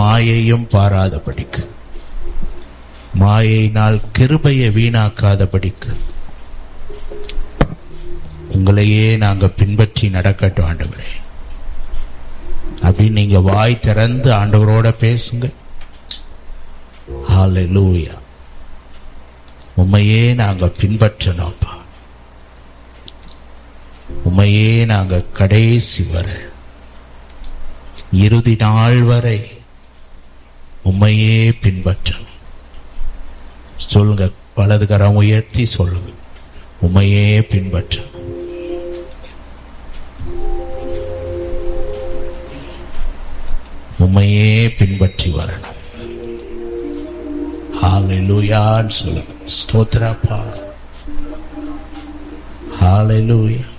மாயையும் பாராதபடிக்கு மாயையினால் கிருபையை வீணாக்காதபடிக்கு உங்களையே நாங்க பின்பற்றி நடக்கட்டும் ஆண்டவரே அப்படின்னு நீங்க வாய் திறந்து ஆண்டவரோட பேசுங்க ஹalleluya உண்மையே நாங்க பின்பற்றணும்ப்பா உண்மையே நாங்க கடைசி வரை இறுதி நாள் வரை உண்மையே பின்பற்றணும் சொல்லுங்க வலது கரம் உயர்த்தி சொல்லுங்க உண்மையே பின்பற்றணும் உண்மையே பின்பற்றி வரணும் ஹalleluyaன்னு சொல்லுங்க ஸ்தோத்திரப்பா ஹalleluya